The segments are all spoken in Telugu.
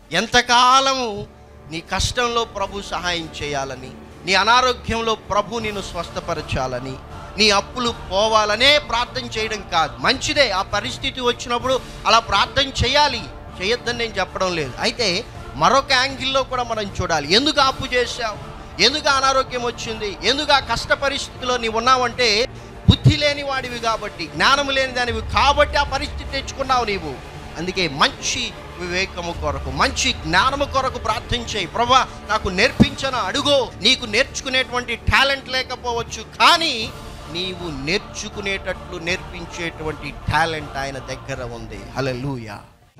ఎంతకాలము నీ కష్టంలో ప్రభు సహాయం చేయాలని నీ అనారోగ్యంలో ప్రభు నిన్ను స్వస్థపరచాలని నీ అప్పులు పోవాలనే ప్రార్థన చేయడం కాదు మంచిదే ఆ పరిస్థితి వచ్చినప్పుడు అలా ప్రార్థన చేయాలి చేయొద్దని నేను చెప్పడం లేదు అయితే మరొక యాంగిల్లో కూడా మనం చూడాలి ఎందుకు అప్పు చేశావు ఎందుకు అనారోగ్యం వచ్చింది ఎందుకు ఆ కష్ట పరిస్థితిలో నీవు ఉన్నావంటే బుద్ధి లేని వాడివి కాబట్టి జ్ఞానము లేని దానివి కాబట్టి ఆ పరిస్థితి తెచ్చుకున్నావు నీవు అందుకే మంచి వివేకము కొరకు మంచి జ్ఞానము కొరకు ప్రార్థన చేయి ప్రభా నాకు నేర్పించిన అడుగో నీకు నేర్చుకునేటువంటి టాలెంట్ లేకపోవచ్చు కానీ నీవు నేర్చుకునేటట్లు నేర్పించేటువంటి టాలెంట్ ఆయన దగ్గర ఉంది హల్లెలూయా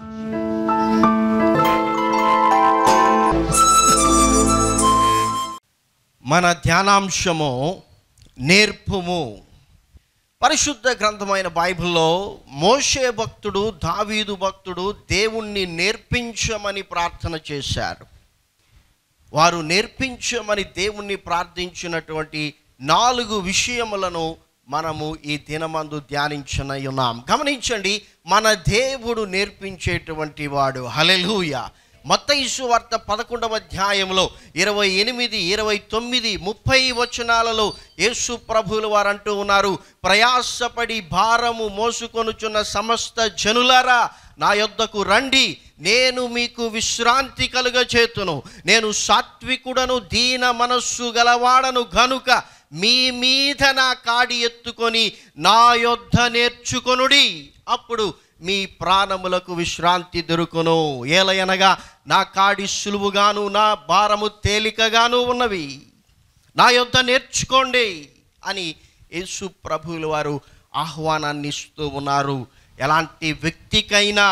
మన ధ్యానాంశము నేర్పుము పరిశుద్ధ గ్రంథమైన బైబిల్లో మోషే భక్తుడు దావీదు భక్తుడు దేవుణ్ణి నేర్పించమని ప్రార్థన చేశారు వారు నేర్పించమని దేవుణ్ణి ప్రార్థించినటువంటి నాలుగు విషయములను మనము ఈ దినమందు ధ్యానించనై ఉన్నాం గమనించండి మన దేవుడు నేర్పించేటువంటి వాడు హలెలూయ మత్తయిసు వార్త పదకొండవ అధ్యాయంలో ఇరవై ఎనిమిది ఇరవై తొమ్మిది ముప్పై వచనాలలో యేసు ప్రభువులు వారు అంటూ ఉన్నారు ప్రయాసపడి భారము మోసుకొనుచున్న సమస్త జనులారా నా యొద్దకు రండి నేను మీకు విశ్రాంతి కలుగ చేతును నేను సాత్వికుడను దీన మనస్సు గలవాడను గనుక మీ మీద నా కాడి ఎత్తుకొని నా యొద్ద నేర్చుకొనుడి అప్పుడు మీ ప్రాణములకు విశ్రాంతి దొరుకును ఏలయనగా నా కాడి సులువుగాను నా భారము తేలికగాను ఉన్నవి నా యొద్ద నేర్చుకోండి అని యేసు ప్రభువుల వారు ఆహ్వానాన్ని ఇస్తూ ఉన్నారు ఎలాంటి వ్యక్తికైనా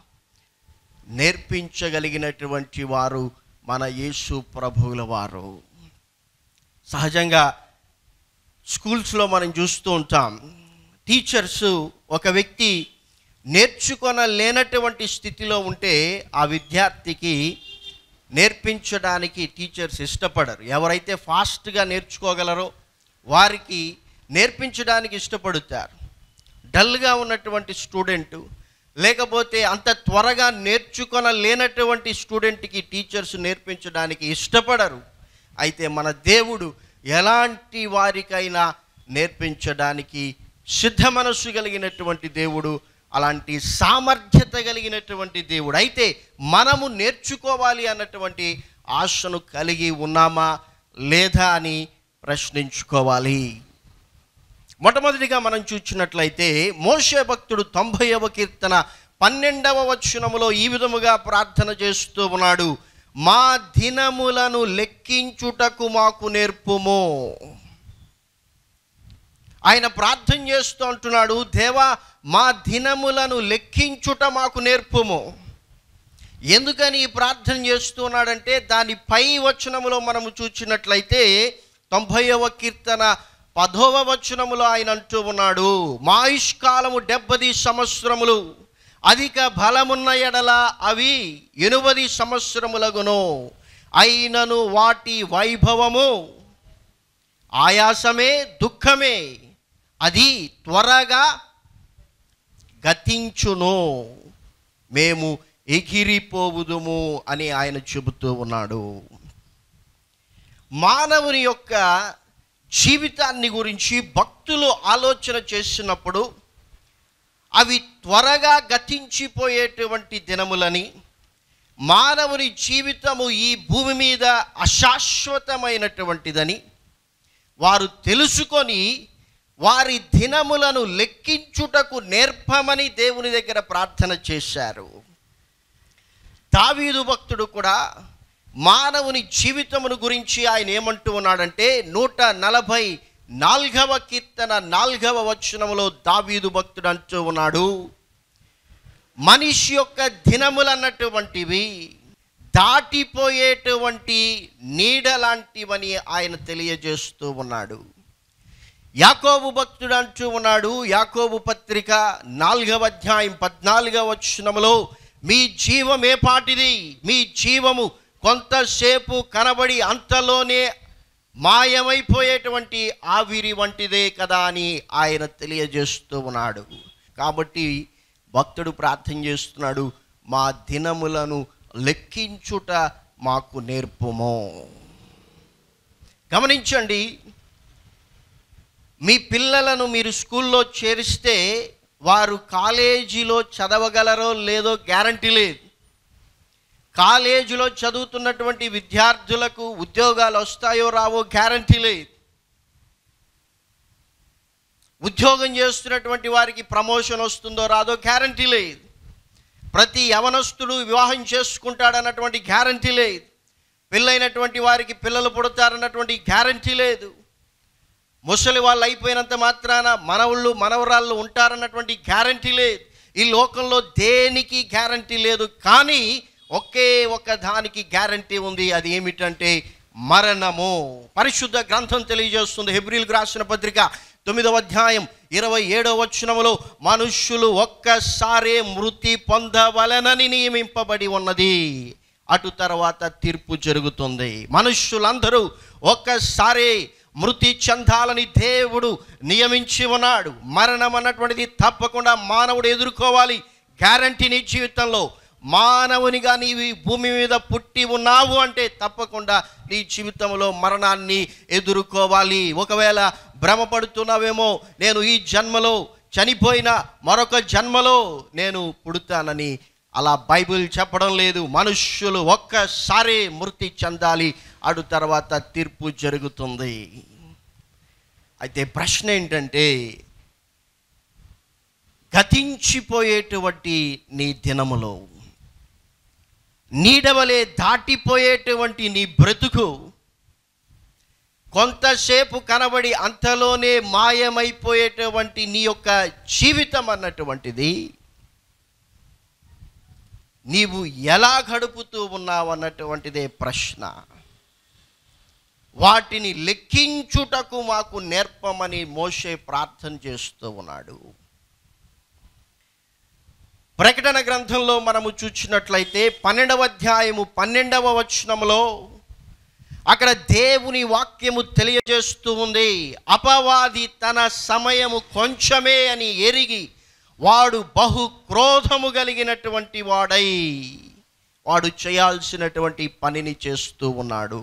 నేర్పించగలిగినటువంటి వారు మన యేసు ప్రభువుల వారు సహజంగా స్కూల్స్లో మనం చూస్తూ ఉంటాం టీచర్స్ ఒక వ్యక్తి నేర్చుకొనలేనటువంటి స్థితిలో ఉంటే ఆ విద్యార్థికి నేర్పించడానికి టీచర్స్ ఇష్టపడరు ఎవరైతే ఫాస్ట్గా నేర్చుకోగలరో వారికి నేర్పించడానికి ఇష్టపడుతారు డల్గా ఉన్నటువంటి స్టూడెంట్ లేకపోతే అంత త్వరగా నేర్చుకొనలేనటువంటి స్టూడెంట్కి టీచర్స్ నేర్పించడానికి ఇష్టపడరు అయితే మన దేవుడు ఎలాంటి వారికైనా నేర్పించడానికి సిద్ధ మనస్సు కలిగినటువంటి దేవుడు అలాంటి సామర్థ్యత కలిగినటువంటి దేవుడు అయితే మనము నేర్చుకోవాలి అన్నటువంటి ఆశను కలిగి ఉన్నామా లేదా అని ప్రశ్నించుకోవాలి మొట్టమొదటిగా మనం చూసినట్లయితే మోషే భక్తుడు తొంభైవ కీర్తన పన్నెండవ వచనములో ఈ విధముగా ప్రార్థన చేస్తూ ఉన్నాడు మా దినములను లెక్కించుటకు మాకు నేర్పుము ఆయన ప్రార్థన చేస్తూ అంటున్నాడు దేవా మా దినములను లెక్కించుట మాకు నేర్పుము ఎందుకని ఈ ప్రార్థన చేస్తున్నాడంటే దాని పై వచనములో మనము చూచినట్లయితే తొంభైవ కీర్తన పదవ వచనములో ఆయన అంటూ ఉన్నాడు మా ఆయుష్కాలము డెబ్బది సంవత్సరములు అధిక బలమున్న ఎడల అవి ఎనుబది సంవత్సరములగును అయినను వాటి వైభవము ఆయాసమే దుఃఖమే అది త్వరగా గతించును మేము ఎగిరిపోవుదుము అని ఆయన చెబుతూ ఉన్నాడు మానవుని యొక్క జీవితాన్ని గురించి భక్తులు ఆలోచన చేసినప్పుడు అవి త్వరగా గతించిపోయేటువంటి దినములని మానవుని జీవితము ఈ భూమి మీద అశాశ్వతమైనటువంటిదని వారు తెలుసుకొని వారి దినములను లెక్కించుటకు నేర్పమని దేవుని దగ్గర ప్రార్థన చేశారు దావీదు భక్తుడు కూడా మానవుని జీవితమును గురించి ఆయన ఏమంటూ ఉన్నాడంటే నూట నలభై నాల్గవ కీర్తన నాల్గవ వచనములో దావీదు భక్తుడు అంటూ ఉన్నాడు మనిషి యొక్క దినములు అన్నటువంటివి దాటిపోయేటువంటి నీడ లాంటివని ఆయన తెలియజేస్తూ ఉన్నాడు యాకోబు భక్తుడు అంటూ ఉన్నాడు యాకోబు పత్రిక నాలుగవ అధ్యాయం పద్నాలుగవ వచనములో మీ జీవం ఏ పాటిది మీ జీవము కొంతసేపు కనబడి అంతలోనే మాయమైపోయేటువంటి ఆవిరి వంటిదే కదా అని ఆయన తెలియజేస్తూ ఉన్నాడు కాబట్టి భక్తుడు ప్రార్థన చేస్తున్నాడు మా దినములను లెక్కించుట మాకు నేర్పుము గమనించండి మీ పిల్లలను మీరు స్కూల్లో చేరిస్తే వారు కాలేజీలో చదవగలరో లేదో గ్యారంటీ లేదు కాలేజీలో చదువుతున్నటువంటి విద్యార్థులకు ఉద్యోగాలు వస్తాయో రావో గ్యారంటీ లేదు ఉద్యోగం చేస్తున్నటువంటి వారికి ప్రమోషన్ వస్తుందో రాదో గ్యారంటీ లేదు ప్రతి యవనస్తుడు వివాహం చేసుకుంటాడన్నటువంటి గ్యారంటీ లేదు పెళ్ళైనటువంటి వారికి పిల్లలు పుడతారన్నటువంటి గ్యారంటీ లేదు ముసలి వాళ్ళు అయిపోయినంత మాత్రాన మనవుళ్ళు మనవరాళ్ళు ఉంటారన్నటువంటి గ్యారంటీ లేదు ఈ లోకంలో దేనికి గ్యారంటీ లేదు కానీ ఒకే ఒక దానికి గ్యారంటీ ఉంది అది ఏమిటంటే మరణము పరిశుద్ధ గ్రంథం తెలియజేస్తుంది హెబ్రిల్కి రాసిన పత్రిక తొమ్మిదవ అధ్యాయం ఇరవై ఏడవ వచనములో మనుష్యులు ఒక్కసారే మృతి పొందవలనని నియమింపబడి ఉన్నది అటు తర్వాత తీర్పు జరుగుతుంది మనుష్యులందరూ ఒక్కసారే మృతి చెందాలని దేవుడు నియమించి ఉన్నాడు మరణం అన్నటువంటిది తప్పకుండా మానవుడు ఎదుర్కోవాలి గ్యారంటీ నీ జీవితంలో మానవునిగా నీవు ఈ భూమి మీద పుట్టి ఉన్నావు అంటే తప్పకుండా నీ జీవితంలో మరణాన్ని ఎదుర్కోవాలి ఒకవేళ భ్రమపడుతున్నావేమో నేను ఈ జన్మలో చనిపోయిన మరొక జన్మలో నేను పుడతానని అలా బైబిల్ చెప్పడం లేదు మనుష్యులు ఒక్కసారి మృతి చెందాలి అడు తర్వాత తీర్పు జరుగుతుంది అయితే ప్రశ్న ఏంటంటే గతించిపోయేటువంటి నీ దినములో నీడవలే దాటిపోయేటువంటి నీ బ్రతుకు కొంతసేపు కనబడి అంతలోనే మాయమైపోయేటువంటి నీ యొక్క జీవితం అన్నటువంటిది నీవు ఎలా గడుపుతూ ఉన్నావు అన్నటువంటిదే ప్రశ్న వాటిని లెక్కించుటకు మాకు నేర్పమని మోషే ప్రార్థన చేస్తూ ఉన్నాడు ప్రకటన గ్రంథంలో మనము చూచినట్లయితే పన్నెండవ అధ్యాయము పన్నెండవ వచనంలో అక్కడ దేవుని వాక్యము తెలియజేస్తూ ఉంది అపవాది తన సమయము కొంచెమే అని ఎరిగి వాడు బహు క్రోధము కలిగినటువంటి వాడై వాడు చేయాల్సినటువంటి పనిని చేస్తూ ఉన్నాడు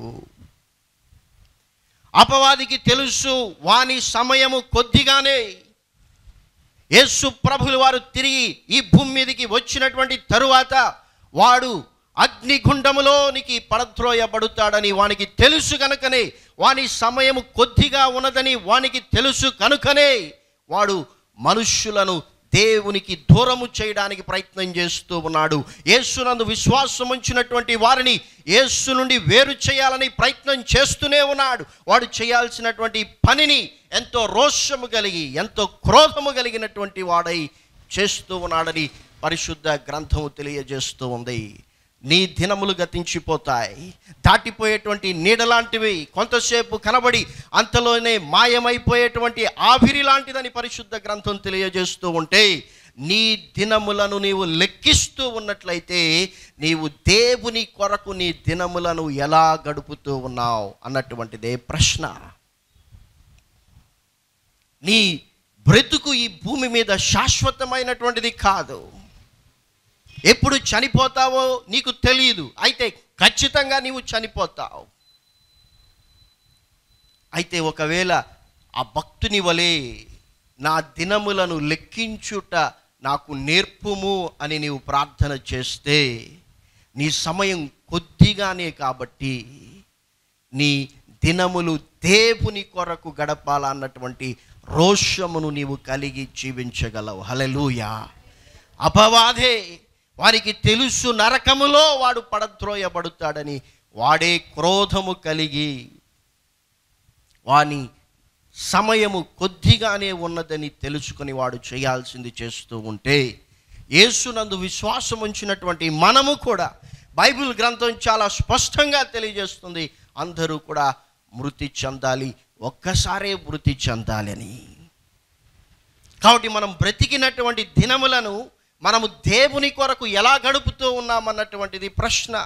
అపవాదికి తెలుసు వాని సమయము కొద్దిగానే యేసు ప్రభులు వారు తిరిగి ఈ భూమి మీదకి వచ్చినటువంటి తరువాత వాడు అగ్నిగుండములోనికి పడద్రోయబడుతాడని వానికి తెలుసు కనుకనే వాని సమయము కొద్దిగా ఉన్నదని వానికి తెలుసు కనుకనే వాడు మనుష్యులను దేవునికి దూరము చేయడానికి ప్రయత్నం చేస్తూ ఉన్నాడు యేసునందు విశ్వాసం ఉంచినటువంటి వారిని యేసు నుండి వేరు చేయాలని ప్రయత్నం చేస్తూనే ఉన్నాడు వాడు చేయాల్సినటువంటి పనిని ఎంతో రోషము కలిగి ఎంతో క్రోధము కలిగినటువంటి వాడై చేస్తూ ఉన్నాడని పరిశుద్ధ గ్రంథము తెలియజేస్తూ ఉంది నీ దినములు గతించిపోతాయి దాటిపోయేటువంటి నీడలాంటివి కొంతసేపు కనబడి అంతలోనే మాయమైపోయేటువంటి ఆవిరి లాంటిదని పరిశుద్ధ గ్రంథం తెలియజేస్తూ ఉంటే నీ దినములను నీవు లెక్కిస్తూ ఉన్నట్లయితే నీవు దేవుని కొరకు నీ దినములను ఎలా గడుపుతూ ఉన్నావు అన్నటువంటిదే ప్రశ్న నీ బ్రతుకు ఈ భూమి మీద శాశ్వతమైనటువంటిది కాదు ఎప్పుడు చనిపోతావో నీకు తెలియదు అయితే ఖచ్చితంగా నీవు చనిపోతావు అయితే ఒకవేళ ఆ భక్తుని వలె నా దినములను లెక్కించుట నాకు నేర్పుము అని నీవు ప్రార్థన చేస్తే నీ సమయం కొద్దిగానే కాబట్టి నీ దినములు దేవుని కొరకు గడపాలన్నటువంటి రోషమును నీవు కలిగి జీవించగలవు హలెలూయా అపవాదే వారికి తెలుసు నరకములో వాడు పడద్రోయబడుతాడని వాడే క్రోధము కలిగి వాని సమయము కొద్దిగానే ఉన్నదని తెలుసుకొని వాడు చేయాల్సింది చేస్తూ ఉంటే యేసునందు విశ్వాసం ఉంచినటువంటి మనము కూడా బైబిల్ గ్రంథం చాలా స్పష్టంగా తెలియజేస్తుంది అందరూ కూడా మృతి చెందాలి ఒక్కసారే మృతి చెందాలని కాబట్టి మనం బ్రతికినటువంటి దినములను మనము దేవుని కొరకు ఎలా గడుపుతూ ఉన్నామన్నటువంటిది ప్రశ్న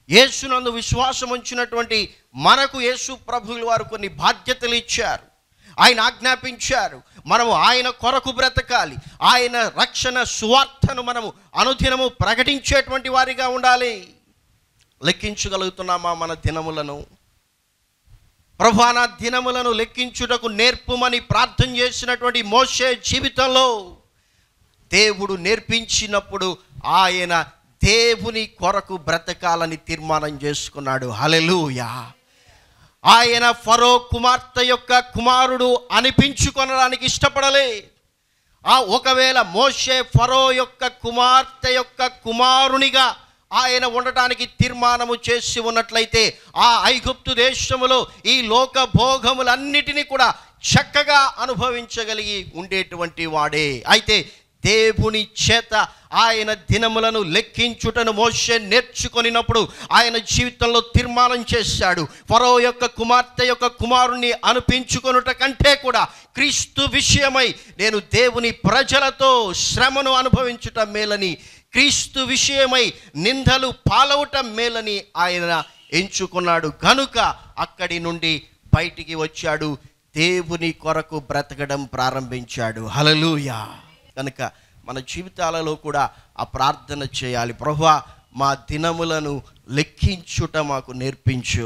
యేసునందు విశ్వాసం ఉంచినటువంటి మనకు యేసు ప్రభువులు వారు కొన్ని బాధ్యతలు ఇచ్చారు ఆయన ఆజ్ఞాపించారు మనము ఆయన కొరకు బ్రతకాలి ఆయన రక్షణ సువార్తను మనము అనుదినము ప్రకటించేటువంటి వారిగా ఉండాలి లెక్కించగలుగుతున్నామా మన దినములను ప్రభాన దినములను లెక్కించుటకు నేర్పుమని ప్రార్థన చేసినటువంటి మోషే జీవితంలో దేవుడు నేర్పించినప్పుడు ఆయన దేవుని కొరకు బ్రతకాలని తీర్మానం చేసుకున్నాడు హలెలూయా ఆయన ఫరో కుమార్తె యొక్క కుమారుడు అనిపించుకొనడానికి ఇష్టపడలే ఆ ఒకవేళ మోషే ఫరో యొక్క కుమార్తె యొక్క కుమారునిగా ఆయన ఉండటానికి తీర్మానము చేసి ఉన్నట్లయితే ఆ ఐగుప్తు దేశములో ఈ లోక భోగములన్నిటినీ కూడా చక్కగా అనుభవించగలిగి ఉండేటువంటి వాడే అయితే దేవుని చేత ఆయన దినములను లెక్కించుటను మోషే నేర్చుకొనినప్పుడు ఆయన జీవితంలో తీర్మానం చేశాడు ఫరో యొక్క కుమార్తె యొక్క కుమారుణ్ణి అనిపించుకొనుట కంటే కూడా క్రీస్తు విషయమై నేను దేవుని ప్రజలతో శ్రమను అనుభవించుట మేలని క్రీస్తు విషయమై నిందలు పాలవట మేలని ఆయన ఎంచుకున్నాడు గనుక అక్కడి నుండి బయటికి వచ్చాడు దేవుని కొరకు బ్రతకడం ప్రారంభించాడు హలలుయా కనుక మన జీవితాలలో కూడా ఆ ప్రార్థన చేయాలి ప్రభా మా దినములను లెక్కించుట మాకు నేర్పించు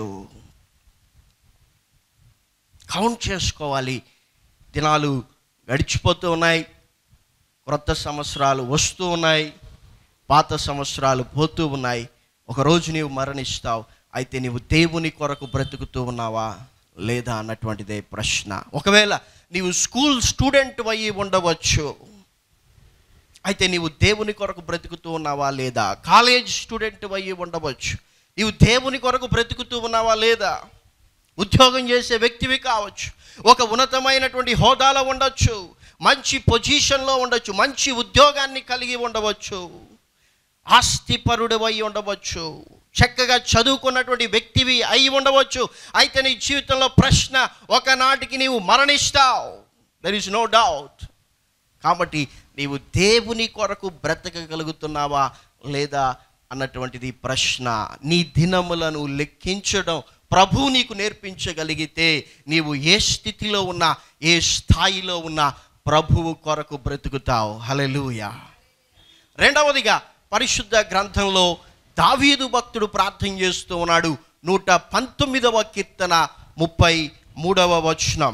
కౌంట్ చేసుకోవాలి దినాలు గడిచిపోతూ ఉన్నాయి క్రొత్త సంవత్సరాలు వస్తూ ఉన్నాయి పాత సంవత్సరాలు పోతూ ఉన్నాయి ఒకరోజు నీవు మరణిస్తావు అయితే నీవు దేవుని కొరకు బ్రతుకుతూ ఉన్నావా లేదా అన్నటువంటిదే ప్రశ్న ఒకవేళ నీవు స్కూల్ స్టూడెంట్ అయ్యి ఉండవచ్చు అయితే నీవు దేవుని కొరకు బ్రతుకుతూ ఉన్నావా లేదా కాలేజ్ స్టూడెంట్ అయ్యి ఉండవచ్చు నీవు దేవుని కొరకు బ్రతుకుతూ ఉన్నావా లేదా ఉద్యోగం చేసే వ్యక్తివి కావచ్చు ఒక ఉన్నతమైనటువంటి హోదాలో ఉండొచ్చు మంచి పొజిషన్లో ఉండొచ్చు మంచి ఉద్యోగాన్ని కలిగి ఉండవచ్చు ఆస్తిపరుడు అయి ఉండవచ్చు చక్కగా చదువుకున్నటువంటి వ్యక్తివి అయి ఉండవచ్చు అయితే నీ జీవితంలో ప్రశ్న ఒకనాటికి నీవు మరణిస్తావు దర్ ఇస్ నో డౌట్ కాబట్టి నీవు దేవుని కొరకు బ్రతకగలుగుతున్నావా లేదా అన్నటువంటిది ప్రశ్న నీ దినములను లెక్కించడం ప్రభు నీకు నేర్పించగలిగితే నీవు ఏ స్థితిలో ఉన్నా ఏ స్థాయిలో ఉన్నా ప్రభువు కొరకు బ్రతుకుతావు హలెలూయా రెండవదిగా పరిశుద్ధ గ్రంథంలో దావీదు భక్తుడు ప్రార్థన చేస్తూ ఉన్నాడు నూట పంతొమ్మిదవ కీర్తన ముప్పై మూడవ వచనం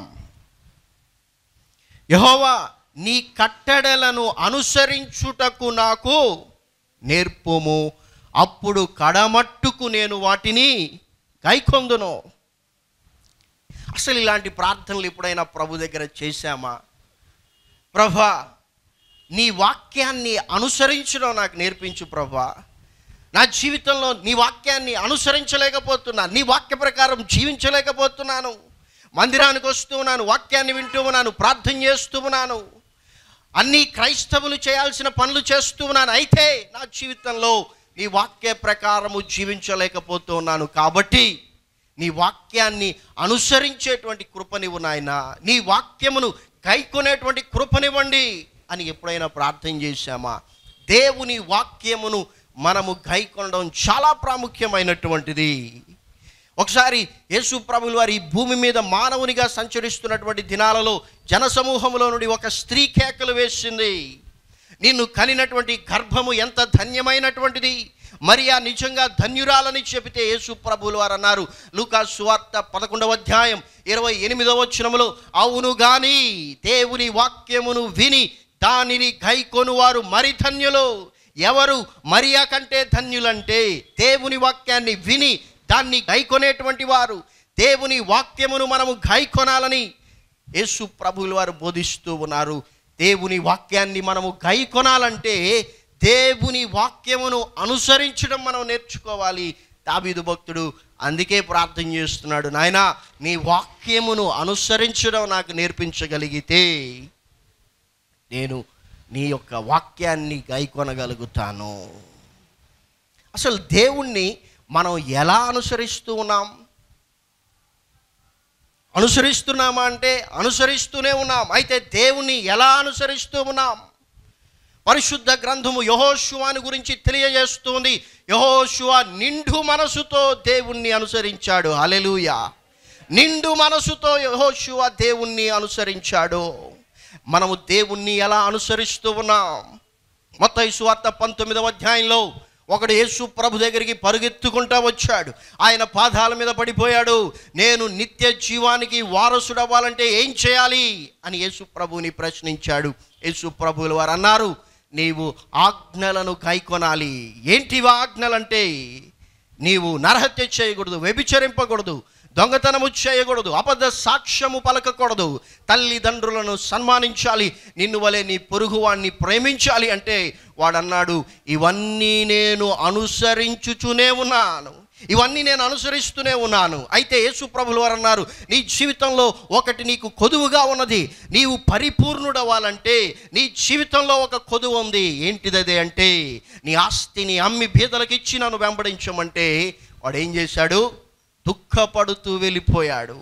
యహోవా నీ కట్టడలను అనుసరించుటకు నాకు నేర్పుము అప్పుడు కడమట్టుకు నేను వాటిని గైకొందును అసలు ఇలాంటి ప్రార్థనలు ఎప్పుడైనా ప్రభు దగ్గర చేశామా ప్రభా నీ వాక్యాన్ని అనుసరించడం నాకు నేర్పించు ప్రభా నా జీవితంలో నీ వాక్యాన్ని అనుసరించలేకపోతున్నా నీ వాక్య ప్రకారం జీవించలేకపోతున్నాను మందిరానికి వస్తూ ఉన్నాను వాక్యాన్ని వింటూ ఉన్నాను ప్రార్థన చేస్తూ ఉన్నాను అన్ని క్రైస్తవులు చేయాల్సిన పనులు చేస్తూ ఉన్నాను అయితే నా జీవితంలో నీ వాక్య ప్రకారము జీవించలేకపోతున్నాను కాబట్టి నీ వాక్యాన్ని అనుసరించేటువంటి కృపనివ్వు నాయన నీ వాక్యమును గైకొనేటువంటి కృపనివ్వండి అని ఎప్పుడైనా ప్రార్థన చేశామా దేవుని వాక్యమును మనము గైకొనడం చాలా ప్రాముఖ్యమైనటువంటిది ఒకసారి యేసు ప్రభులు వారి ఈ భూమి మీద మానవునిగా సంచరిస్తున్నటువంటి దినాలలో జనసమూహంలో నుండి ఒక స్త్రీ కేకలు వేసింది నిన్ను కనినటువంటి గర్భము ఎంత ధన్యమైనటువంటిది మరియా నిజంగా ధన్యురాలని చెబితే యేసు ప్రభులు వారు అన్నారు లూకా సువార్త పదకొండవ అధ్యాయం ఇరవై ఎనిమిదవ వచనములో అవును గాని దేవుని వాక్యమును విని దానిని గైకొను వారు మరి ధన్యులు ఎవరు మరియా కంటే ధన్యులంటే దేవుని వాక్యాన్ని విని దాన్ని గైకొనేటువంటి వారు దేవుని వాక్యమును మనము గైకొనాలని యేసు ప్రభువుల వారు బోధిస్తూ ఉన్నారు దేవుని వాక్యాన్ని మనము గైకొనాలంటే దేవుని వాక్యమును అనుసరించడం మనం నేర్చుకోవాలి దాబీదు భక్తుడు అందుకే ప్రార్థన చేస్తున్నాడు నాయన నీ వాక్యమును అనుసరించడం నాకు నేర్పించగలిగితే నేను నీ యొక్క వాక్యాన్ని గైకొనగలుగుతాను అసలు దేవుణ్ణి మనం ఎలా అనుసరిస్తూ ఉన్నాం అనుసరిస్తున్నామా అంటే అనుసరిస్తూనే ఉన్నాం అయితే దేవుణ్ణి ఎలా అనుసరిస్తూ ఉన్నాం పరిశుద్ధ గ్రంథము యహోశువాని గురించి తెలియజేస్తుంది యహోశువ నిండు మనసుతో దేవుణ్ణి అనుసరించాడు హలెలూయ నిండు మనసుతో యెహోషువ దేవుణ్ణి అనుసరించాడు మనము దేవుణ్ణి ఎలా అనుసరిస్తూ ఉన్నాం మొత్తం సువార్త పంతొమ్మిదవ అధ్యాయంలో ఒకడు యేసు ప్రభు దగ్గరికి పరుగెత్తుకుంటా వచ్చాడు ఆయన పాదాల మీద పడిపోయాడు నేను నిత్య జీవానికి వారసుడవ్వాలంటే ఏం చేయాలి అని యేసు ప్రభువుని ప్రశ్నించాడు యేసు ప్రభువులు వారు అన్నారు నీవు ఆజ్ఞలను కైకొనాలి ఏంటివి ఆజ్ఞలంటే నీవు నరహత్య చేయకూడదు వ్యభిచరింపకూడదు దొంగతనము చేయకూడదు అబద్ధ సాక్ష్యము పలకకూడదు తల్లిదండ్రులను సన్మానించాలి నిన్ను వలె నీ పొరుగువాణ్ణి ప్రేమించాలి అంటే వాడన్నాడు ఇవన్నీ నేను అనుసరించుచునే ఉన్నాను ఇవన్నీ నేను అనుసరిస్తూనే ఉన్నాను అయితే యేసు ప్రభులు వారు అన్నారు నీ జీవితంలో ఒకటి నీకు కొదువుగా ఉన్నది నీవు పరిపూర్ణుడవ్వాలంటే నీ జీవితంలో ఒక కొదువు ఉంది ఏంటిదదే అంటే నీ ఆస్తిని అమ్మి బీదలకు ఇచ్చి నన్ను వెంబడించమంటే వాడు ఏం చేశాడు దుఃఖపడుతూ వెళ్ళిపోయాడు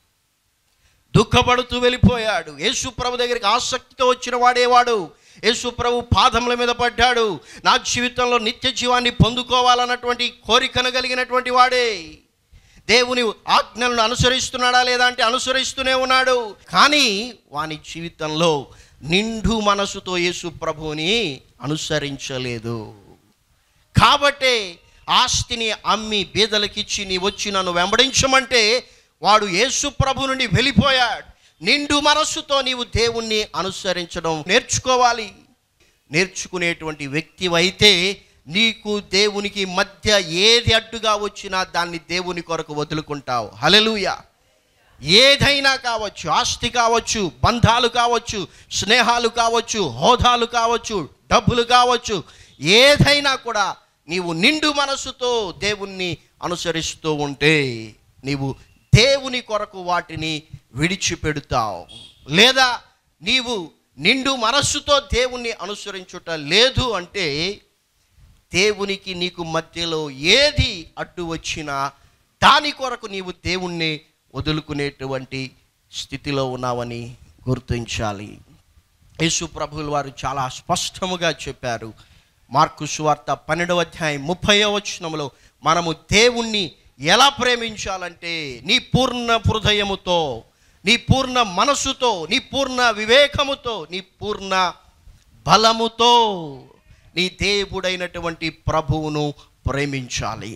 దుఃఖపడుతూ వెళ్ళిపోయాడు యేసు ప్రభు దగ్గరికి ఆసక్తితో వచ్చిన వాడేవాడు యేసు ప్రభు పాదముల మీద పడ్డాడు నా జీవితంలో నిత్య జీవాన్ని పొందుకోవాలన్నటువంటి కోరికను కలిగినటువంటి వాడే దేవుని ఆజ్ఞలను అనుసరిస్తున్నాడా లేదా అంటే అనుసరిస్తూనే ఉన్నాడు కానీ వాని జీవితంలో నిండు మనసుతో యేసు ప్రభువుని అనుసరించలేదు కాబట్టే ఆస్తిని అమ్మి బీదలకిచ్చి నీ వచ్చి నన్ను వెంబడించమంటే వాడు యేసు ప్రభు నుండి వెళ్ళిపోయాడు నిండు మనస్సుతో నీవు దేవుణ్ణి అనుసరించడం నేర్చుకోవాలి నేర్చుకునేటువంటి వ్యక్తివైతే నీకు దేవునికి మధ్య ఏది అడ్డుగా వచ్చినా దాన్ని దేవుని కొరకు వదులుకుంటావు హలెలూయా ఏదైనా కావచ్చు ఆస్తి కావచ్చు బంధాలు కావచ్చు స్నేహాలు కావచ్చు హోదాలు కావచ్చు డబ్బులు కావచ్చు ఏదైనా కూడా నీవు నిండు మనసుతో దేవుణ్ణి అనుసరిస్తూ ఉంటే నీవు దేవుని కొరకు వాటిని విడిచిపెడతావు లేదా నీవు నిండు మనస్సుతో దేవుణ్ణి అనుసరించుట లేదు అంటే దేవునికి నీకు మధ్యలో ఏది అడ్డు వచ్చినా దాని కొరకు నీవు దేవుణ్ణి వదులుకునేటువంటి స్థితిలో ఉన్నావని గుర్తించాలి యేసు ప్రభువుల వారు చాలా స్పష్టముగా చెప్పారు మార్కు సువార్త పన్నెండవ అధ్యాయం ముప్పై వచనంలో మనము దేవుణ్ణి ఎలా ప్రేమించాలంటే నీ పూర్ణ హృదయముతో నీ పూర్ణ మనసుతో నీ పూర్ణ వివేకముతో నీ పూర్ణ బలముతో నీ దేవుడైనటువంటి ప్రభువును ప్రేమించాలి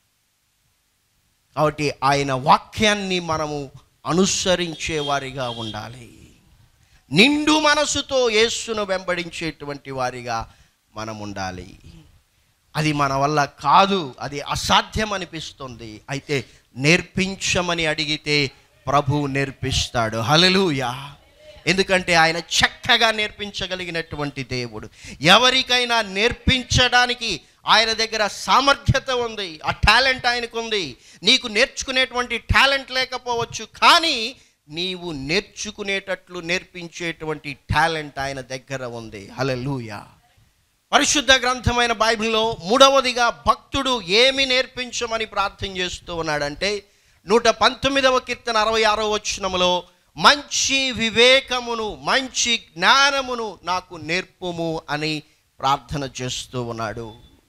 కాబట్టి ఆయన వాక్యాన్ని మనము అనుసరించే వారిగా ఉండాలి నిండు మనసుతో యేసును వెంబడించేటువంటి వారిగా మనం ఉండాలి అది మన వల్ల కాదు అది అసాధ్యం అనిపిస్తుంది అయితే నేర్పించమని అడిగితే ప్రభు నేర్పిస్తాడు హలలుయా ఎందుకంటే ఆయన చక్కగా నేర్పించగలిగినటువంటి దేవుడు ఎవరికైనా నేర్పించడానికి ఆయన దగ్గర సామర్థ్యత ఉంది ఆ టాలెంట్ ఆయనకు ఉంది నీకు నేర్చుకునేటువంటి టాలెంట్ లేకపోవచ్చు కానీ నీవు నేర్చుకునేటట్లు నేర్పించేటువంటి టాలెంట్ ఆయన దగ్గర ఉంది హలలుయా పరిశుద్ధ గ్రంథమైన బైబిల్లో మూడవదిగా భక్తుడు ఏమి నేర్పించమని ప్రార్థన చేస్తూ ఉన్నాడంటే నూట పంతొమ్మిదవ కీర్తన అరవై ఆరో వచనములో మంచి వివేకమును మంచి జ్ఞానమును నాకు నేర్పుము అని ప్రార్థన చేస్తూ ఉన్నాడు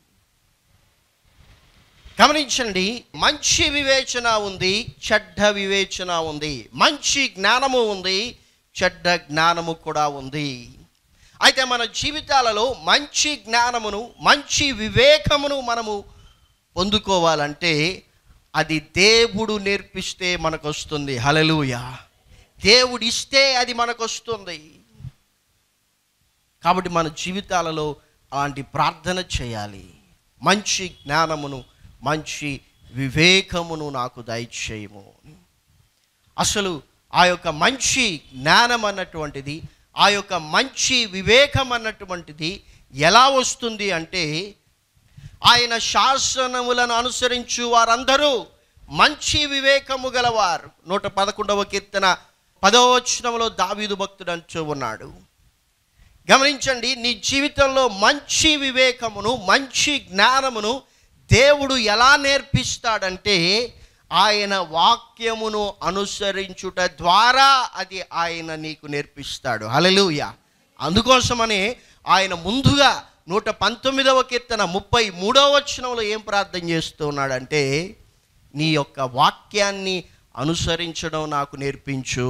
గమనించండి మంచి వివేచన ఉంది చెడ్డ వివేచన ఉంది మంచి జ్ఞానము ఉంది చెడ్డ జ్ఞానము కూడా ఉంది అయితే మన జీవితాలలో మంచి జ్ఞానమును మంచి వివేకమును మనము పొందుకోవాలంటే అది దేవుడు నేర్పిస్తే మనకు వస్తుంది హలలుయ దేవుడు ఇస్తే అది మనకు వస్తుంది కాబట్టి మన జీవితాలలో అలాంటి ప్రార్థన చేయాలి మంచి జ్ఞానమును మంచి వివేకమును నాకు దయచేయము అసలు ఆ యొక్క మంచి జ్ఞానం అన్నటువంటిది ఆ యొక్క మంచి వివేకం అన్నటువంటిది ఎలా వస్తుంది అంటే ఆయన శాసనములను అనుసరించు వారందరూ మంచి వివేకము గలవారు నూట పదకొండవ కీర్తన పదవ వచనంలో దావీదు భక్తుడు అంటూ ఉన్నాడు గమనించండి నీ జీవితంలో మంచి వివేకమును మంచి జ్ఞానమును దేవుడు ఎలా నేర్పిస్తాడంటే ఆయన వాక్యమును అనుసరించుట ద్వారా అది ఆయన నీకు నేర్పిస్తాడు హలలుయ అందుకోసమనే ఆయన ముందుగా నూట పంతొమ్మిదవ కీర్తన ముప్పై మూడవ వచనంలో ఏం ప్రార్థన చేస్తూ ఉన్నాడంటే నీ యొక్క వాక్యాన్ని అనుసరించడం నాకు నేర్పించు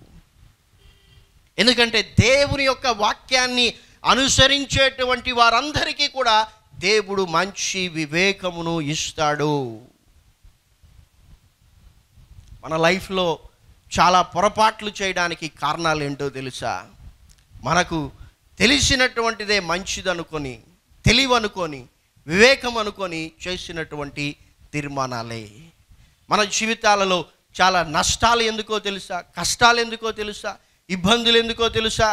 ఎందుకంటే దేవుని యొక్క వాక్యాన్ని అనుసరించేటువంటి వారందరికీ కూడా దేవుడు మంచి వివేకమును ఇస్తాడు మన లైఫ్లో చాలా పొరపాట్లు చేయడానికి కారణాలు ఏంటో తెలుసా మనకు తెలిసినటువంటిదే మంచిదనుకొని తెలివనుకొని వివేకం అనుకొని చేసినటువంటి తీర్మానాలే మన జీవితాలలో చాలా నష్టాలు ఎందుకో తెలుసా కష్టాలు ఎందుకో తెలుసా ఇబ్బందులు ఎందుకో తెలుసా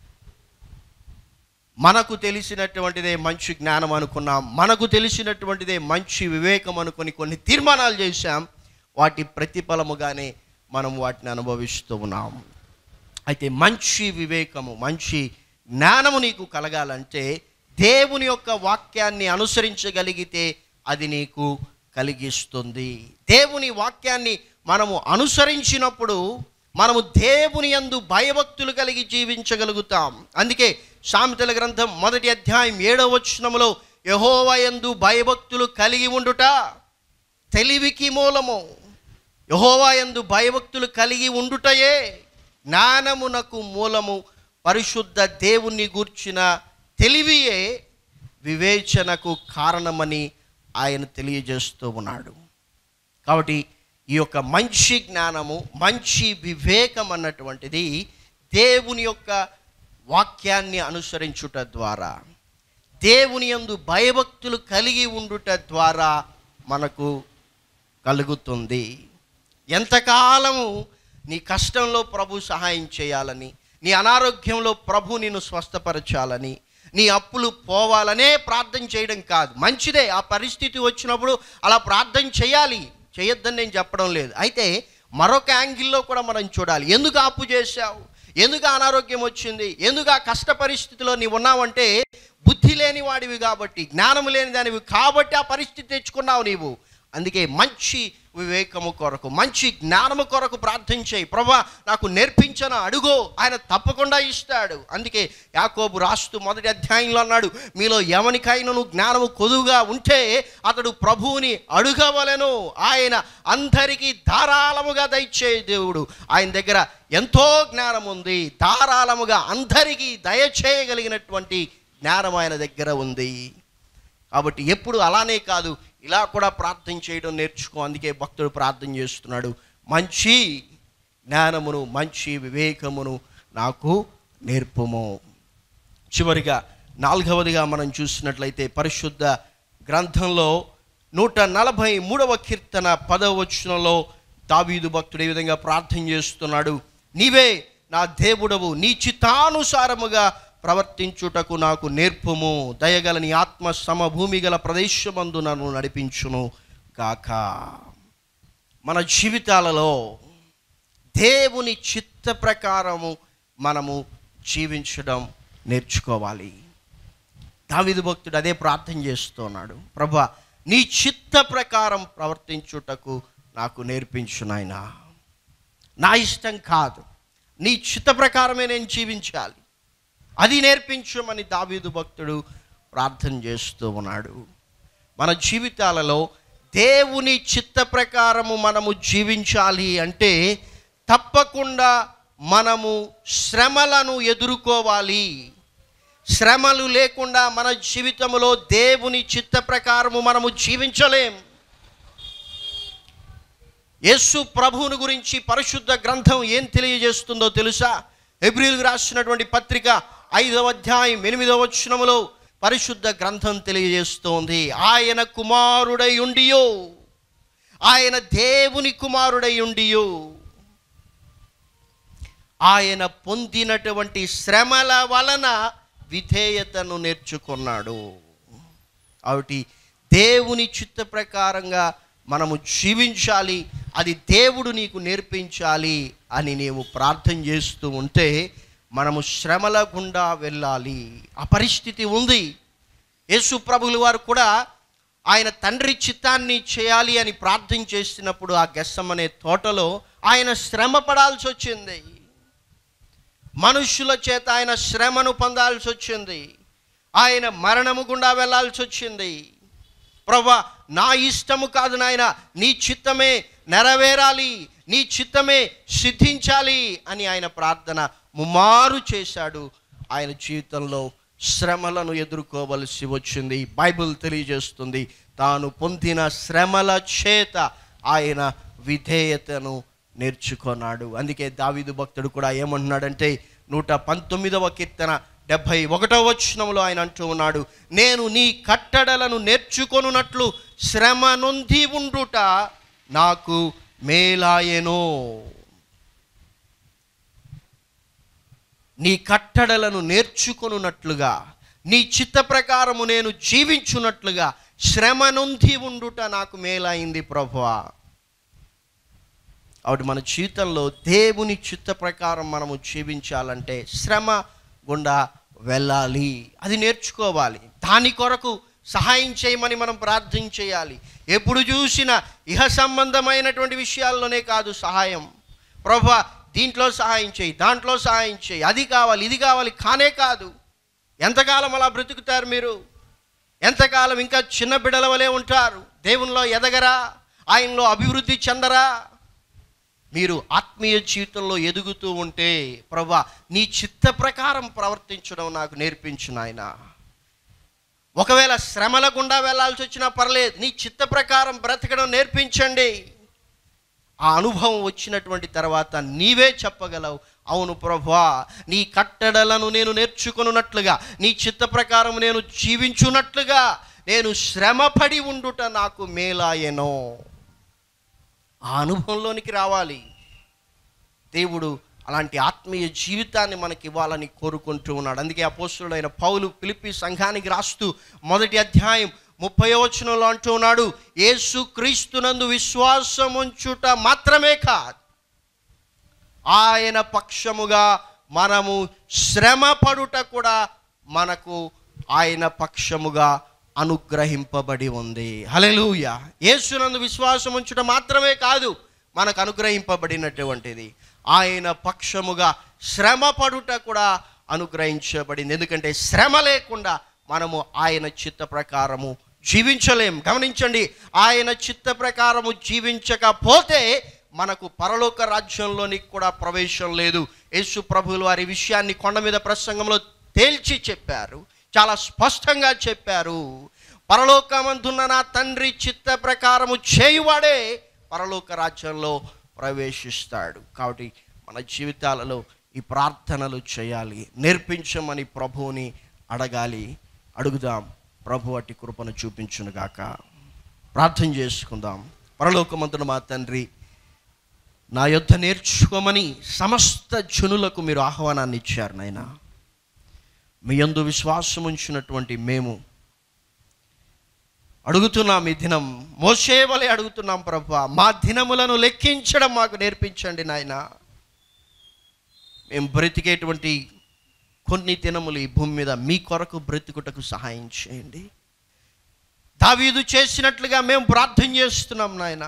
మనకు తెలిసినటువంటిదే మంచి జ్ఞానం అనుకున్నాం మనకు తెలిసినటువంటిదే మంచి వివేకం అనుకొని కొన్ని తీర్మానాలు చేశాం వాటి ప్రతిఫలముగానే మనం వాటిని అనుభవిస్తూ ఉన్నాం అయితే మంచి వివేకము మంచి జ్ఞానము నీకు కలగాలంటే దేవుని యొక్క వాక్యాన్ని అనుసరించగలిగితే అది నీకు కలిగిస్తుంది దేవుని వాక్యాన్ని మనము అనుసరించినప్పుడు మనము దేవుని యందు భయభక్తులు కలిగి జీవించగలుగుతాం అందుకే సామెతల గ్రంథం మొదటి అధ్యాయం ఏడవ వచనములో యహోవ యందు భయభక్తులు కలిగి ఉండుట తెలివికి మూలము యహోవా యందు భయభక్తులు కలిగి ఉండుటయే జ్ఞానమునకు మూలము పరిశుద్ధ దేవుణ్ణి గూర్చిన తెలివియే వివేచనకు కారణమని ఆయన తెలియజేస్తూ ఉన్నాడు కాబట్టి ఈ యొక్క మంచి జ్ఞానము మంచి వివేకం అన్నటువంటిది దేవుని యొక్క వాక్యాన్ని అనుసరించుట ద్వారా దేవుని యందు భయభక్తులు కలిగి ఉండుట ద్వారా మనకు కలుగుతుంది ఎంతకాలము నీ కష్టంలో ప్రభు సహాయం చేయాలని నీ అనారోగ్యంలో ప్రభు నిన్ను స్వస్థపరచాలని నీ అప్పులు పోవాలనే ప్రార్థన చేయడం కాదు మంచిదే ఆ పరిస్థితి వచ్చినప్పుడు అలా ప్రార్థన చేయాలి చేయొద్దని నేను చెప్పడం లేదు అయితే మరొక యాంగిల్లో కూడా మనం చూడాలి ఎందుకు అప్పు చేశావు ఎందుకు అనారోగ్యం వచ్చింది ఎందుకు ఆ కష్ట పరిస్థితిలో నీవు ఉన్నావంటే బుద్ధి లేని వాడివి కాబట్టి జ్ఞానం లేని దానివి కాబట్టి ఆ పరిస్థితి తెచ్చుకున్నావు నీవు అందుకే మంచి వివేకము కొరకు మంచి జ్ఞానము కొరకు ప్రార్థన చేయి ప్రభా నాకు నేర్పించిన అడుగో ఆయన తప్పకుండా ఇస్తాడు అందుకే యాకోబు రాస్తూ మొదటి అధ్యాయంలో అన్నాడు మీలో ఎవనికైనాను జ్ఞానము కొదువుగా ఉంటే అతడు ప్రభువుని అడుగవలెను ఆయన అందరికీ ధారాళముగా దయచే దేవుడు ఆయన దగ్గర ఎంతో జ్ఞానం ఉంది ధారాళముగా అందరికీ దయచేయగలిగినటువంటి జ్ఞానం ఆయన దగ్గర ఉంది కాబట్టి ఎప్పుడు అలానే కాదు ఇలా కూడా ప్రార్థన చేయడం నేర్చుకో అందుకే భక్తుడు ప్రార్థన చేస్తున్నాడు మంచి జ్ఞానమును మంచి వివేకమును నాకు నేర్పుము చివరిగా నాలుగవదిగా మనం చూసినట్లయితే పరిశుద్ధ గ్రంథంలో నూట నలభై మూడవ కీర్తన పదవ వచనంలో దావీదు భక్తుడు ఈ విధంగా ప్రార్థన చేస్తున్నాడు నీవే నా దేవుడవు నీ చిత్తానుసారముగా ప్రవర్తించుటకు నాకు నేర్పుము దయగల నీ ఆత్మ సమభూమి గల ప్రదేశమందు నన్ను నడిపించును గాక మన జీవితాలలో దేవుని చిత్త ప్రకారము మనము జీవించడం నేర్చుకోవాలి దావిదు భక్తుడు అదే ప్రార్థన చేస్తున్నాడు ప్రభా నీ చిత్త ప్రకారం ప్రవర్తించుటకు నాకు నేర్పించు నాయనా నా ఇష్టం కాదు నీ చిత్త ప్రకారమే నేను జీవించాలి అది నేర్పించమని దావీదు భక్తుడు ప్రార్థన చేస్తూ ఉన్నాడు మన జీవితాలలో దేవుని చిత్త ప్రకారము మనము జీవించాలి అంటే తప్పకుండా మనము శ్రమలను ఎదుర్కోవాలి శ్రమలు లేకుండా మన జీవితంలో దేవుని చిత్త ప్రకారము మనము జీవించలేం యేసు ప్రభువుని గురించి పరిశుద్ధ గ్రంథం ఏం తెలియజేస్తుందో తెలుసా ఎబ్రిల్కి రాసినటువంటి పత్రిక ఐదవ అధ్యాయం ఎనిమిదవ వచనములో పరిశుద్ధ గ్రంథం తెలియజేస్తోంది ఆయన కుమారుడై ఉండియో ఆయన దేవుని కుమారుడై ఉండియో ఆయన పొందినటువంటి శ్రమల వలన విధేయతను నేర్చుకున్నాడు కాబట్టి దేవుని చిత్త ప్రకారంగా మనము జీవించాలి అది దేవుడు నీకు నేర్పించాలి అని నీవు ప్రార్థన చేస్తూ ఉంటే మనము శ్రమల గుండా వెళ్ళాలి ఆ పరిస్థితి ఉంది యేసు ప్రభులు వారు కూడా ఆయన తండ్రి చిత్తాన్ని చేయాలి అని ప్రార్థన చేసినప్పుడు ఆ గెస్సమనే తోటలో ఆయన శ్రమ పడాల్సి వచ్చింది మనుషుల చేత ఆయన శ్రమను పొందాల్సి వచ్చింది ఆయన మరణము గుండా వెళ్ళాల్సి వచ్చింది ప్రభా నా ఇష్టము కాదు నాయన నీ చిత్తమే నెరవేరాలి నీ చిత్తమే సిద్ధించాలి అని ఆయన ప్రార్థన ముమారు చేశాడు ఆయన జీవితంలో శ్రమలను ఎదుర్కోవలసి వచ్చింది బైబిల్ తెలియజేస్తుంది తాను పొందిన శ్రమల చేత ఆయన విధేయతను నేర్చుకున్నాడు అందుకే దావీదు భక్తుడు కూడా ఏమంటున్నాడంటే నూట పంతొమ్మిదవ కీర్తన డెబ్భై ఒకటవ వచనంలో ఆయన అంటూ ఉన్నాడు నేను నీ కట్టడలను నేర్చుకొనున్నట్లు శ్రమ నొంది ఉండుట నాకు మేలాయెనో నీ కట్టడలను నేర్చుకొనున్నట్లుగా నీ చిత్త ప్రకారము నేను జీవించున్నట్లుగా శ్రమ నొంది ఉండుట నాకు మేలైంది ప్రభువా కాబట్టి మన జీవితంలో దేవుని చిత్త ప్రకారం మనము జీవించాలంటే శ్రమ గుండా వెళ్ళాలి అది నేర్చుకోవాలి దాని కొరకు సహాయం చేయమని మనం ప్రార్థన చేయాలి ఎప్పుడు చూసినా ఇహ సంబంధమైనటువంటి విషయాల్లోనే కాదు సహాయం ప్రభా దీంట్లో సహాయం చేయి దాంట్లో సహాయం చేయి అది కావాలి ఇది కావాలి కానే కాదు ఎంతకాలం అలా బ్రతుకుతారు మీరు ఎంతకాలం ఇంకా చిన్న బిడ్డల వలె ఉంటారు దేవునిలో ఎదగరా ఆయనలో అభివృద్ధి చెందరా మీరు ఆత్మీయ జీవితంలో ఎదుగుతూ ఉంటే ప్రభా నీ చిత్త ప్రకారం ప్రవర్తించడం నాకు నేర్పించు నాయన ఒకవేళ శ్రమల గుండా వెళ్ళాల్సి వచ్చినా పర్లేదు నీ చిత్త ప్రకారం బ్రతకడం నేర్పించండి ఆ అనుభవం వచ్చినటువంటి తర్వాత నీవే చెప్పగలవు అవును ప్రభా నీ కట్టడలను నేను నేర్చుకున్నట్లుగా నీ చిత్త ప్రకారం నేను జీవించున్నట్లుగా నేను శ్రమపడి ఉండుట నాకు మేలాయెనో ఆ అనుభవంలోనికి రావాలి దేవుడు అలాంటి ఆత్మీయ జీవితాన్ని మనకి ఇవ్వాలని కోరుకుంటూ ఉన్నాడు అందుకే అపోస్తుడైన పౌలు పిలిపి సంఘానికి రాస్తూ మొదటి అధ్యాయం ముప్పై వచనంలో అంటూ ఉన్నాడు యేసు క్రీస్తునందు విశ్వాసం ఉంచుట మాత్రమే కాదు ఆయన పక్షముగా మనము శ్రమ పడుట కూడా మనకు ఆయన పక్షముగా అనుగ్రహింపబడి ఉంది హలెలూయ యేసునందు విశ్వాసం ఉంచుట మాత్రమే కాదు మనకు అనుగ్రహింపబడినటువంటిది ఆయన పక్షముగా శ్రమ పడుట కూడా అనుగ్రహించబడింది ఎందుకంటే శ్రమ లేకుండా మనము ఆయన చిత్త ప్రకారము జీవించలేం గమనించండి ఆయన చిత్త ప్రకారము జీవించకపోతే మనకు పరలోక రాజ్యంలోనికి కూడా ప్రవేశం లేదు యేసు ప్రభువులు వారి విషయాన్ని కొండ మీద ప్రసంగంలో తేల్చి చెప్పారు చాలా స్పష్టంగా చెప్పారు పరలోకమందున్న నా తండ్రి చిత్త ప్రకారము చేయువాడే పరలోక రాజ్యంలో ప్రవేశిస్తాడు కాబట్టి మన జీవితాలలో ఈ ప్రార్థనలు చేయాలి నేర్పించమని ప్రభువుని అడగాలి అడుగుదాం ప్రభు అట్టి కృపను చూపించునుగాక ప్రార్థన చేసుకుందాం పరలోకమందున మా తండ్రి నా యొద్ద నేర్చుకోమని సమస్త జనులకు మీరు ఆహ్వానాన్ని ఇచ్చారు నాయన మీ యందు విశ్వాసం ఉంచినటువంటి మేము అడుగుతున్నాం ఈ దినం మోసేవలే అడుగుతున్నాం ప్రభు మా దినములను లెక్కించడం మాకు నేర్పించండి నాయన మేము బ్రతికేటువంటి కొన్ని దినములు ఈ భూమి మీద మీ కొరకు బ్రతుకుటకు సహాయం చేయండి దావీదు చేసినట్లుగా మేము ప్రార్థన చేస్తున్నాం నాయన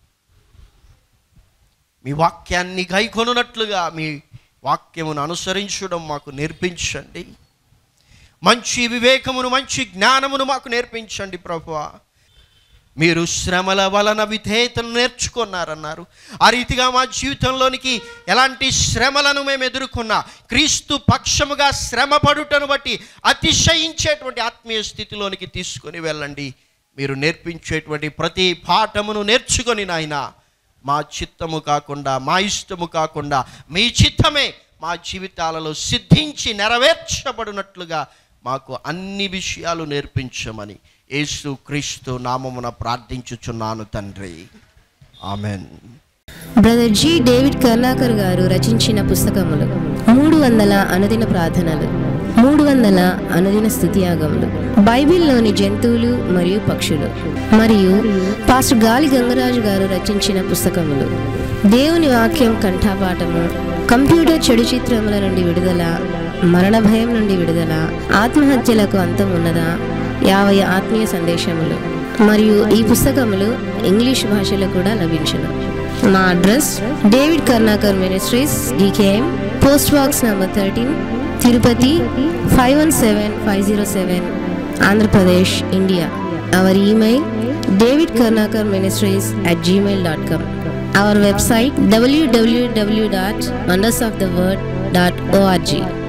మీ వాక్యాన్ని గైకొనున్నట్లుగా మీ వాక్యమును అనుసరించడం మాకు నేర్పించండి మంచి వివేకమును మంచి జ్ఞానమును మాకు నేర్పించండి ప్రభువా మీరు శ్రమల వలన విధేయతను నేర్చుకున్నారన్నారు ఆ రీతిగా మా జీవితంలోనికి ఎలాంటి శ్రమలను మేము ఎదుర్కొన్నా క్రీస్తు పక్షముగా శ్రమ పడుటను బట్టి అతిశయించేటువంటి ఆత్మీయ స్థితిలోనికి తీసుకొని వెళ్ళండి మీరు నేర్పించేటువంటి ప్రతి పాఠమును నేర్చుకొని నాయన మా చిత్తము కాకుండా మా ఇష్టము కాకుండా మీ చిత్తమే మా జీవితాలలో సిద్ధించి నెరవేర్చబడినట్లుగా మాకు అన్ని విషయాలు నేర్పించమని యేసు క్రీస్తు నామమున ప్రార్థించుచున్నాను తండ్రి amen brother G David Karnakar గారు రచించిన పుస్తకములు మూడు వందల అనుదిన ప్రార్థనలు మూడు వందల అనుదిన స్థుతియాగములు బైబిల్లోని జంతువులు మరియు పక్షులు మరియు పాస్టర్ గాలి గంగరాజు గారు రచించిన పుస్తకములు దేవుని వాక్యం కంఠాపాఠము కంప్యూటర్ చెడు చిత్రముల నుండి విడుదల మరణ భయం నుండి విడుదల ఆత్మహత్యలకు అంతం ఉన్నదా యాభై ఆత్మీయ సందేశములు మరియు ఈ పుస్తకములు ఇంగ్లీష్ భాషలో కూడా లభించును మా address David Karnakar ministries D K M post box number thirteen Tirupati five one seven five zero seven Andhra Pradesh India our email David Karnakar ministries at Gmail dot com our website www.wondersoftheword.org.